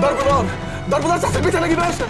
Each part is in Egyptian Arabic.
ضرب نار ضرب نار تحت البيت يا ناجي باشا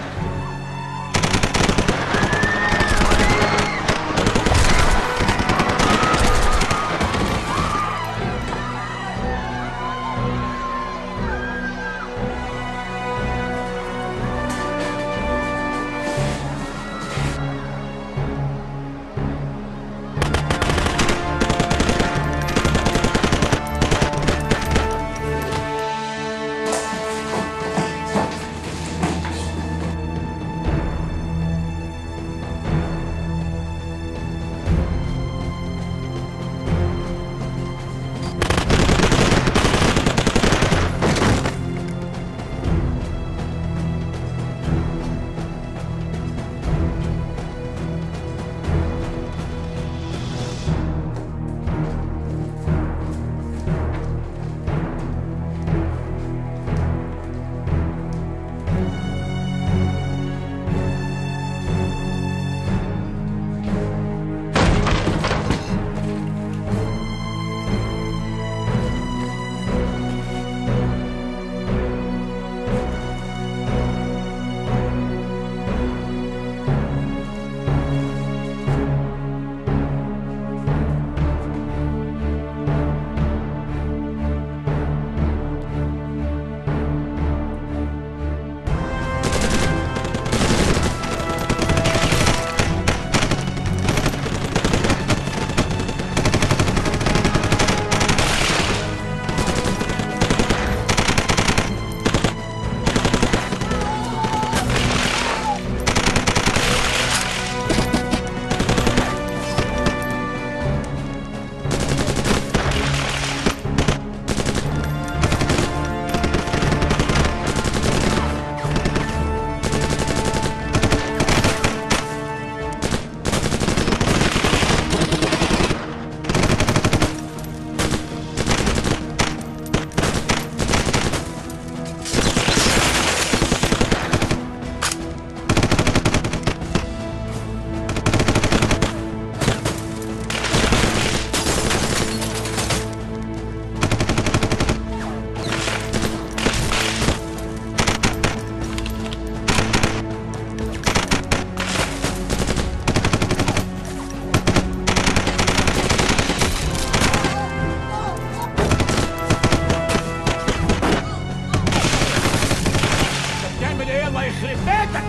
بتعمل ايه الله يخرب بيتك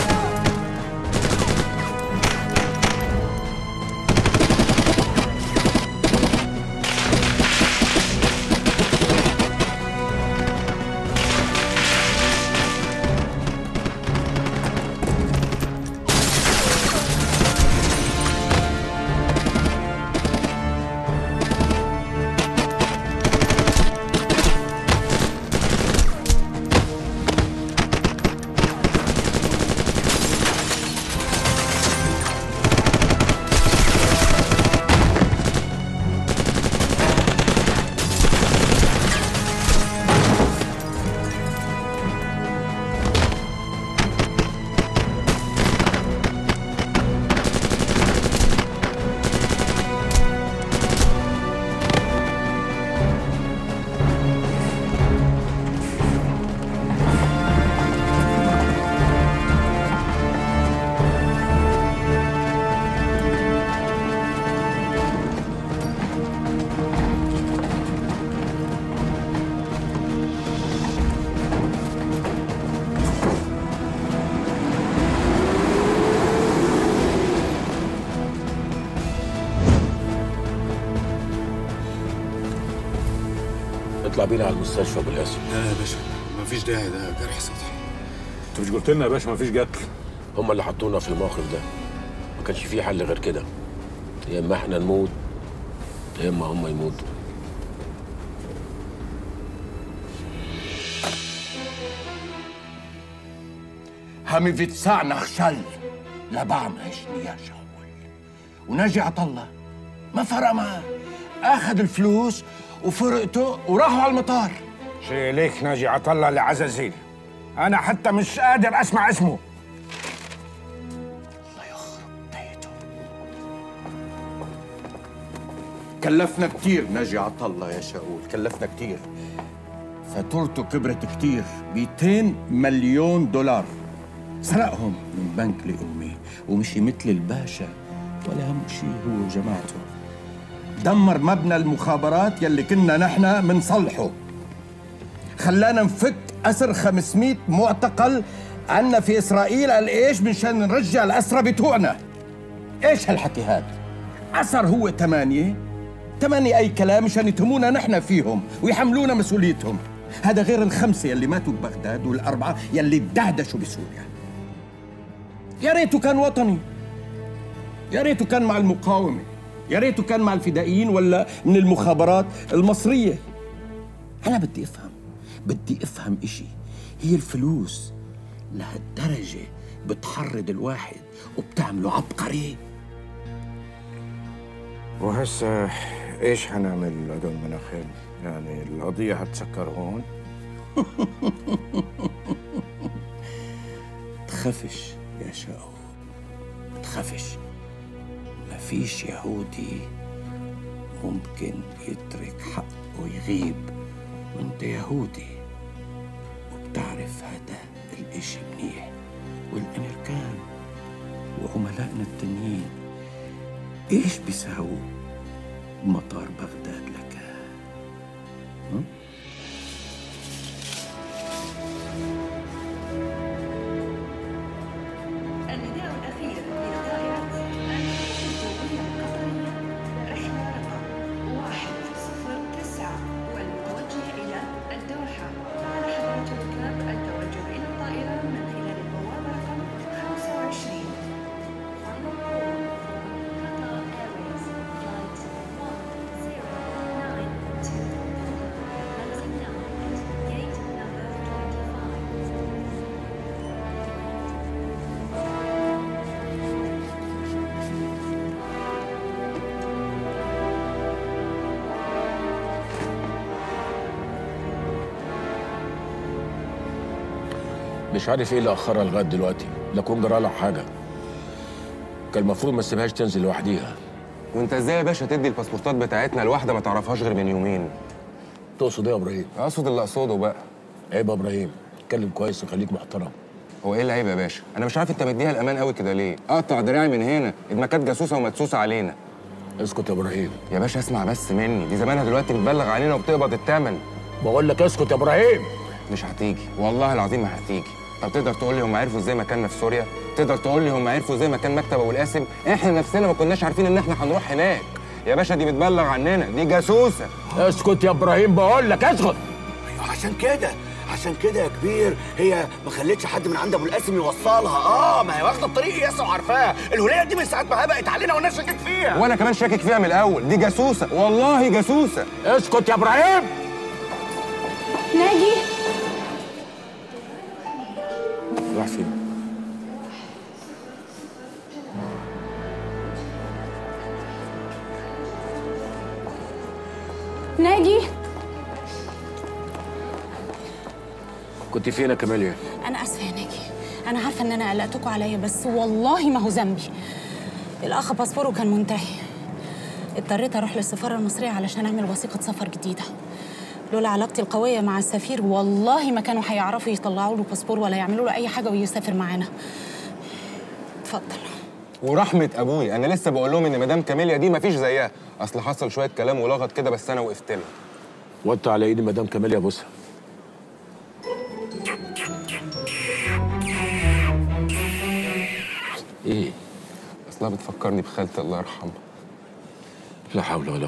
اطلع بينا على المستشفى ابو القاسم لا يا باشا مفيش داعي ده جرح سطحي انت مش قلت لنا يا باشا مفيش قتل هم اللي حطونا في الموقف ده ما كانش في حل غير كده يا اما احنا نموت يا اما هم يموتوا همي بتصعنى خشل لا بعمشني يا شاول وناجي عطله ما فرق معاه اخذ الفلوس وفرقته وراحوا على المطار شيء ليك ناجي عطله لعزازيل انا حتى مش قادر اسمع اسمه الله يخرب بيته كلفنا كتير ناجي عطله يا شاول كلفنا كتير فاتورته كبرت كتير 200 مليون دولار سرقهم من بنك لأمي ومشي مثل الباشا ولا هم شيء هو وجماعته دمر مبنى المخابرات يلي كنا نحن منصلحه خلانا نفك أسر 500 معتقل عنا في إسرائيل قال إيش مشان نرجع الأسرى بتوعنا إيش هالحكي هذا أسر هو ثمانية ثمانية أي كلام مشان يتهمونا نحن فيهم ويحملونا مسؤوليتهم هذا غير الخمسة يلي ماتوا ببغداد والأربعة يلي دعدشوا بسوريا يا ريته كان وطني يا ريته كان مع المقاومة يا ريته كان مع الفدائيين ولا من المخابرات المصرية أنا بدي أفهم بدي أفهم إشي هي الفلوس لهالدرجة بتحرض الواحد وبتعمله عبقري وهسه ايش حنعمل هدول مناخيل؟ يعني القضية هتسكر هون؟ تخافش يا شاو تخافش ما فيش يهودي ممكن يترك حقه يغيب وانت يهودي وبتعرف هذا الاشي منيح والامريكان وعملائنا التانيين ايش بيساووا مطار بغداد لك النداء الأخير من طائرة الجوية القطرية رحلة رقم واحد صفر تسعة والمتوجه إلى الدوحة على حضرات الركاب التوجه إلى الطائرة من خلال البوابة رقم 25 Final call for Qatar Airways Flight 1092 Closing now at gate number 25 مش عارف ايه اللي اخرها لغايه دلوقتي لا كون جرى لها حاجه كان المفروض ما تسيبهاش تنزل لوحديها وانت ازاي يا باشا تدي الباسبورتات بتاعتنا لواحده ما تعرفهاش غير من يومين تقصد ايه يا ابراهيم اقصد اللي اقصده بقى عيب يا ابراهيم اتكلم كويس وخليك محترم هو ايه العيب يا باشا انا مش عارف انت مديها الامان قوي كده ليه اقطع دراعي من هنا اذا ما كانت جاسوسه ومدسوسه علينا اسكت يا ابراهيم يا باشا اسمع بس مني دي زمانها دلوقتي بتبلغ علينا وبتقبض الثمن بقول لك اسكت يا ابراهيم مش هتيجي والله العظيم ما هتيجي طب تقدر تقول لي هم عرفوا ازاي مكاننا في سوريا تقدر تقول لي هم عرفوا ازاي مكان مكتب ابو القاسم احنا نفسنا ما كناش عارفين ان احنا هنروح هناك يا باشا دي بتبلغ عننا دي جاسوسه اسكت يا ابراهيم بقول لك اسكت عشان كده عشان كده يا كبير هي ما خلتش حد من عند ابو القاسم يوصلها اه ما هي واخده الطريق ياسا وعارفاها الولايه دي من ساعه ما هبقت علينا والناس شكت فيها وانا كمان شاكك فيها من الاول دي جاسوسه والله جاسوسه اسكت يا ابراهيم ناجي راح فين ناجي كنت فين يا كماليا انا اسفه يا ناجي انا عارفه ان انا قلقتكم عليا بس والله ما هو ذنبي الاخ باسبوره كان منتهي اضطريت اروح للسفاره المصريه علشان اعمل وثيقه سفر جديده لولا علاقتي القويه مع السفير والله ما كانوا هيعرفوا يطلعوا له باسبور ولا يعملوا له اي حاجه ويسافر معانا اتفضل ورحمه ابويا انا لسه بقول لهم ان مدام كاميليا دي مفيش زيها اصل حصل شويه كلام ولغط كده بس انا وقفت لها وانت على ايدي مدام كماليا بوسها ايه اصلها بتفكرني بخالتي الله يرحمها لا حول ولا